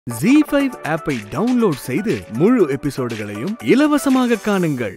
G five ஆப்பை download செய்து முழு எபிசோடுகளையும் இலவசமாக காணுங்கள்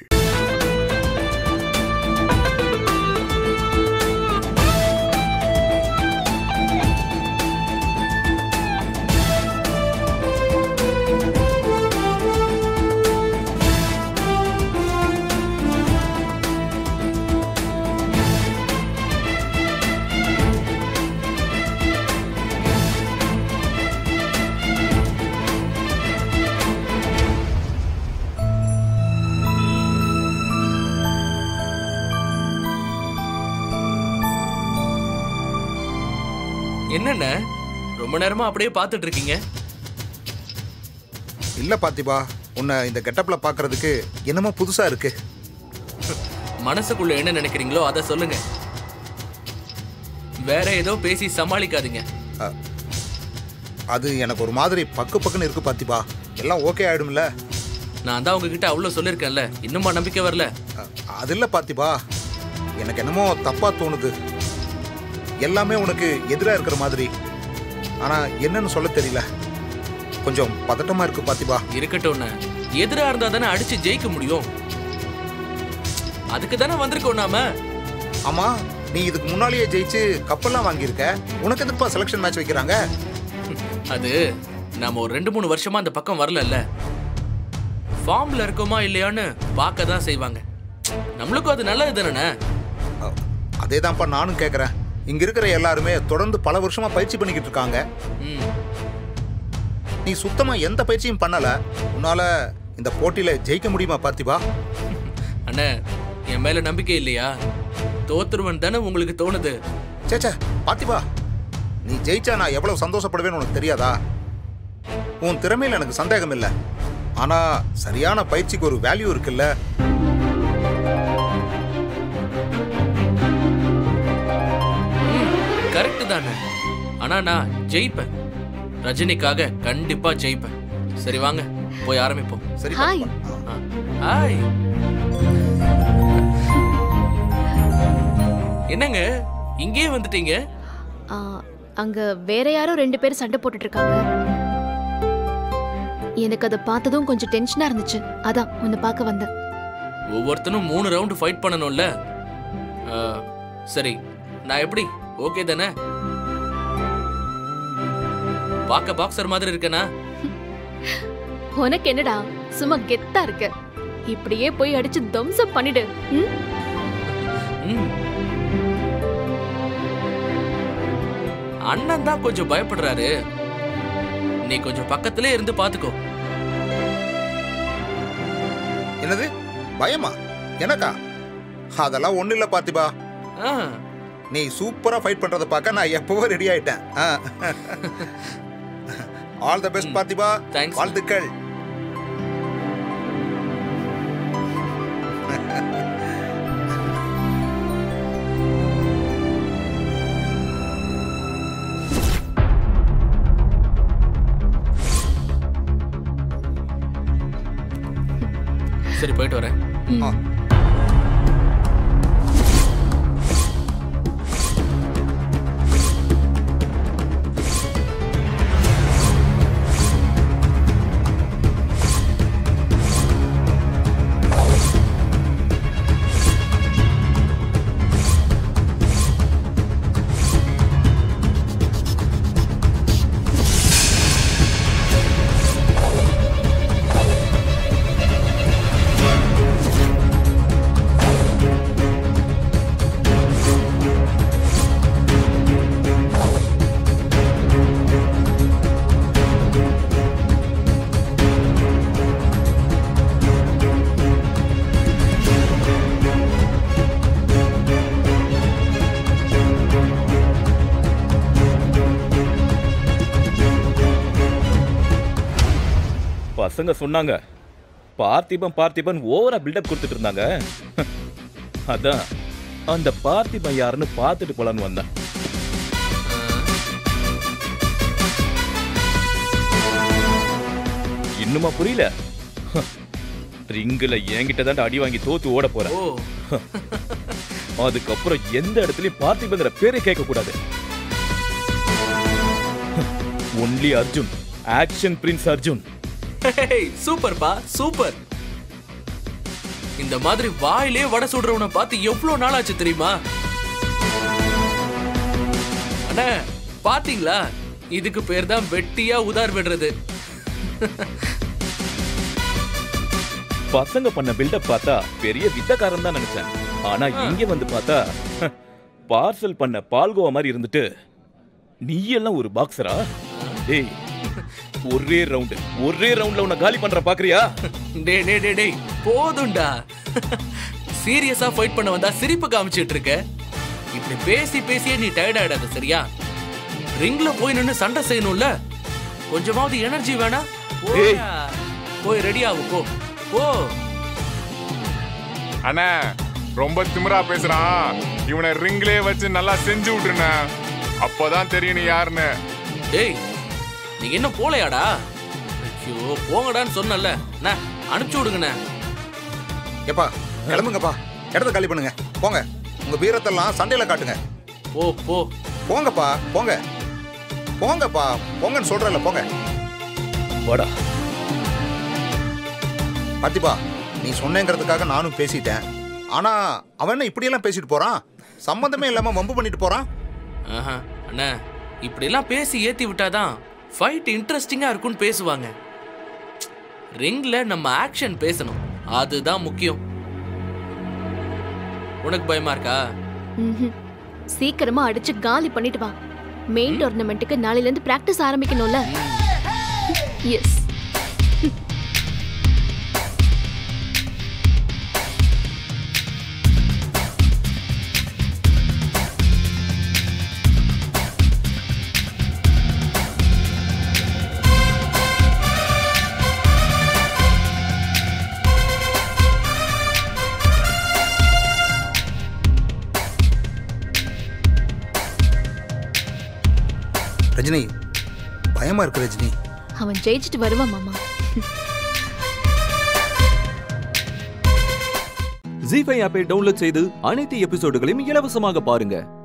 என்னண்ணே ரொம்ப நேரமா அப்படியே பார்த்துட்டு இருக்கீங்க இல்ல பாத்திபா உன்னை இந்த கெட்டப்ல பாக்குறதுக்கு என்னமோ புதுசா இருக்கு மனசுக்குள்ள என்ன நினைக்கிறீங்களோ அதை சொல்லுங்க வேற ஏதோ பேசி சமாளிக்காதீங்க அ, அது எனக்கு ஒரு மாதிரி பக்கு பக்குன்னு இருக்கு பாத்திபா எல்லாம் ஓகே ஆயிடும்ல நான் தான் உங்ககிட்ட அவ்வளோ சொல்லியிருக்கேன்ல இன்னுமா நம்பிக்கை வரல அ, அது இல்ல பாத்திபா எனக்கு என்னமோ தப்பா தோணுது எல்லாமே உனக்கு எதிரா இருக்கிற மாதிரி ஆனா என்னன்னு சொல்ல தெரியல கொஞ்சம் பதட்டமா இருக்கு பாத்திபா இருக்கட்டும்ண்ணே எதிரா இருந்தா தானே அடிச்சு ஜெயிக்க முடியும் அதுக்கு தானே வந்திருக்கோம் நாம ஆமா நீ இதுக்கு முன்னாலேயே ஜெயிச்சு கப்பெல்லாம் வாங்கியிருக்க உனக்கு எதுக்குப்பா செலெக்ஷன் மேட்ச் வைக்கிறாங்க அது நாம ஒரு ரெண்டு மூணு வருஷமா அந்த பக்கம் வரலல்ல ஃபார்ம்ல இருக்கோமா இல்லையான்னு பார்க்க தான் செய்வாங்க நம்மளுக்கும் அது நல்லது தானே அதே தான்ப்பா நானும் கேட்குறேன் இங்க இருக்கிற எல்லாருமே தொடர்ந்து பல வருஷமா பயிற்சி பண்ணிக்கிட்டு இருக்காங்க ம் நீ சுத்தமா எந்த பயிற்சியும் பண்ணல உன்னால இந்த போட்டியில ஜெயிக்க முடியுமா பார்த்திபா அண்ணே என் மேல நம்பிக்கை இல்லையா தோத்துருவன் தானே உங்களுக்கு தோணுது சேச்சே பார்த்திபா நீ ஜெயிச்சா நான் எவ்வளவு சந்தோஷப்படுவேன்னு உனக்கு தெரியாதா உன் திறமையில எனக்கு சந்தேகம் இல்லை ஆனா சரியான பயிற்சிக்கு ஒரு வேல்யூ இருக்குல்ல கரெக்ட் தானே ஆனா நான் ஜெயிப்பேன் ரஜினிக்காக கண்டிப்பா ஜெயிப்பேன் சரி வாங்க போய் ஆரம்பிப்போம் சரி ஹாய். பார்த்திபா. ஆ. ஹாய் என்னங்க இங்கேயே வந்துட்டீங்க ஆ, அங்க வேற யாரோ ரெண்டு பேரும் சண்டை போட்டுட்டு இருக்காங்க எனக்கு அதை பார்த்ததும் கொஞ்சம் டென்ஷனா இருந்துச்சு அதான் உன்னை பார்க்க வந்தேன் ஒவ்வொருத்தனும் மூணு ரவுண்டு ஃபைட் பண்ணணும்ல ஆ, சரி நான் எப்படி ஓகே தானே பார்க்க பாக்ஸர் மாதிரி இருக்கேனா உனக்கு என்னடா சும்மா கெத்தா இருக்க இப்படியே போய் அடிச்சு தம்சம் பண்ணிடு ம்? ம். அண்ணன் தான் கொஞ்சம் பயப்படுறாரு நீ கொஞ்சம் பக்கத்திலே இருந்து பாத்துக்கோ என்னது பயமா எனக்கா அதெல்லாம் ஒண்ணு இல்ல பார்த்திபா ஆ, நீ சூப்பரா ஃபைட் பண்றத பார்க்க நான் எப்பவோ ரெடி ஆயிட்டேன் ஆல் த பெஸ்ட் பார்த்திபா Thanks. வாழ்த்துக்கள் சரி போயிட்டு வரேன் ஆ. பசங்க சொன்னாங்க பார்த்திபன் பார்த்திபன் ஓவரா பில்டப் கொடுத்துட்டு இருந்தாங்க அதான் அந்த பார்த்திபன் யாருன்னு பார்த்துட்டு போலான்னு வந்தேன் இன்னுமா புரியல ரிங்கில் என்கிட்ட தான் அடி வாங்கி தோத்து ஓட போறேன் ஓ அதுக்கப்புறம் எந்த இடத்துலயும் பார்த்திபங்கிற பேரே கேட்க கூடாது only Arjun action prince Arjun hey, சூப்பர்ப்பா சூப்பர் இந்த மாதிரி வாயிலே வடை சுடுறவனை பார்த்து எவ்வளவு நாள் ஆச்சு தெரியுமா அண்ணா பாத்தீங்களா இதுக்கு பேர் தான் வெட்டியா உதார் விடுறது பசங்க பண்ண பில்டப் பார்த்தா பெரிய வித்தக்காரன் தான் நினைச்சேன் ஆனா இங்க வந்து பார்த்தா பார்சல் பண்ண பால்கோவா மாதிரி இருந்துட்டு நீ எல்லாம் ஒரு பாக்ஸரா டேய் ஒரே ரவுண்டு ஒரே ரவுண்ட்ல உன்னை காலி பண்ற பாக்குறியா டே டே டே டேய் போதும்டா சீரியஸா ஃபைட் பண்ண வந்தா சிரிப்பு காமிச்சிட்டு இருக்க இப்படி பேசி பேசியே நீ டயர்ட் ஆயிடாத சரியா ரிங்ல போய் நின்னு சண்டை செய்யணும்ல கொஞ்சமாவது எனர்ஜி வேணா டேய். போடா. போய் ரெடி ஆகு போ போ அண்ணா ரொம்ப திமிரா பேசுறான் இவனை ரிங்லே வச்சு நல்லா செஞ்சு விட்டுருண்ணே அப்பதான் தெரியும் நீ யாருன்னு டேய் நீங்க இன்னும் போலையாடா ஐயோ போங்கடான்னு சொன்னல அண்ணா அனுப்பிச்சு விடுங்கண்ணே எப்பா கிளம்புங்கப்பா இடத்த காலி பண்ணுங்க போங்க உங்க வீரத்தெல்லாம் சண்டையில காட்டுங்க போ போ போங்கப்பா போங்க போங்கப்பா போங்கன்னு சொல்றல போங்க வாடா பார்த்திபா நீ சொன்னேங்கிறதுக்காக நானும் பேசிட்டேன் ஆனா அவன் என்ன இப்படியெல்லாம் பேசிட்டு போறான் சம்மந்தமே இல்லாம வம்பு பண்ணிட்டு போறான் ஆஹா அண்ணா இப்படிலாம் பேசி ஏத்தி விட்டாதான் ஃபைட் இன்ட்ரெஸ்டிங்கா இருக்கும்னு பேசுவாங்க ரிங்ல நம்ம ஆக்ஷன் பேசணும் அதுதான் முக்கியம் உனக்கு பயமா இருக்கா ம்ஹும். சீக்கிரமா அடிச்சு காலி பண்ணிட்டு வா மெயின் டோர்னமெண்ட்டுக்கு நாளையில இருந்து பிராக்டிஸ் ஆரம்பிக்கணும்ல எஸ் ரஜினி பயமா இருக்கு ரஜினி அவன் ஜெயிச்சுட்டு வருவான் மாமா ஜி ஃபைவ் ஆப்பை டவுன்லோட் செய்து அனைத்து எபிசோடுகளையும் இலவசமாக பாருங்க